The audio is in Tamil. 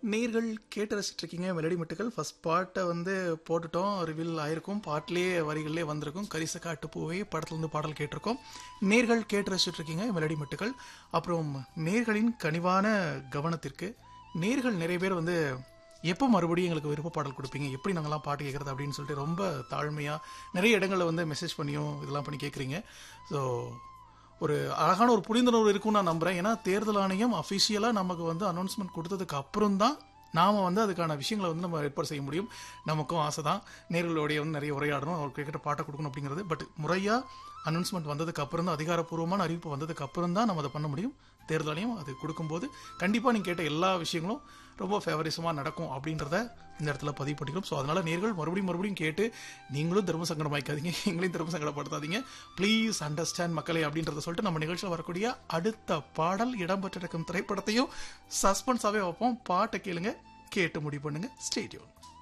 நேர்கள் கேட்டு ரசிச்சிட்டு இருக்கீங்க மெலடி மெட்டுகள் ஃபர்ஸ்ட் பாட்டை வந்து போட்டுட்டோம் ரிவீல் ஆயிருக்கும் பாட்டிலே வரிகளிலே வந்திருக்கும் கரிச காட்டு பூவே படத்துலேருந்து பாடல் கேட்டிருக்கோம் நேர்கள் கேட்டு ரசிச்சிட்டு இருக்கீங்க மெலடி மெட்டுகள் அப்புறம் நேர்களின் கனிவான கவனத்திற்கு நேர்கள் நிறைய பேர் வந்து எப்போ மறுபடியும் எங்களுக்கு விருப்ப பாடல் கொடுப்பீங்க எப்படி நாங்கள்லாம் பாட்டு கேட்குறது அப்படின்னு சொல்லிட்டு ரொம்ப தாழ்மையாக நிறைய இடங்களில் வந்து மெசேஜ் பண்ணியும் இதெல்லாம் பண்ணி கேட்குறீங்க ஸோ ஒரு அழகான ஒரு புரிந்துணர்வு இருக்கும்னு நான் நம்புறேன் ஏன்னா தேர்தல் ஆணையம் அஃபிஷியலாக நமக்கு வந்து அனௌன்ஸ்மெண்ட் கொடுத்ததுக்கு அப்புறம் தான் நாம் வந்து அதுக்கான விஷயங்களை வந்து நம்ம ஏற்பாடு செய்ய முடியும் நமக்கும் ஆசை தான் நேர்களுடைய வந்து நிறைய உரையாடணும் அவருக்கு கேட்குற பாட்டை கொடுக்கணும் அப்படிங்கிறது பட் முறையாக அனௌன்ஸ்மெண்ட் வந்ததுக்கு அப்புறம் தான் அதிகாரப்பூர்வமான அறிவிப்பு வந்ததுக்கு அப்புறம் தான் நம்ம அதை பண்ண முடியும் தேர்தல் ஆணையம் அது கொடுக்கும்போது கண்டிப்பாக நீங்கள் கேட்ட எல்லா விஷயங்களும் ரொம்ப ஃபேவரிசமாக நடக்கும் அப்படின்றத இந்த இடத்துல பதிவு பண்ணிக்கிறோம் ஸோ அதனால நேர்கள் மறுபடியும் மறுபடியும் கேட்டு நீங்களும் தர்ம சங்கடம் ஆயிக்காதீங்க எங்களையும் தர்ம சங்கடப்படுத்தாதீங்க ப்ளீஸ் அண்டர்ஸ்டாண்ட் மக்களே அப்படின்றத சொல்லிட்டு நம்ம நிகழ்ச்சியில் வரக்கூடிய அடுத்த பாடல் இடம்பெற்றிருக்கும் திரைப்படத்தையும் சஸ்பென்ஸாகவே வைப்போம் பாட்டை கேளுங்க கேட்டு முடிவு பண்ணுங்க ஸ்டேடியோன்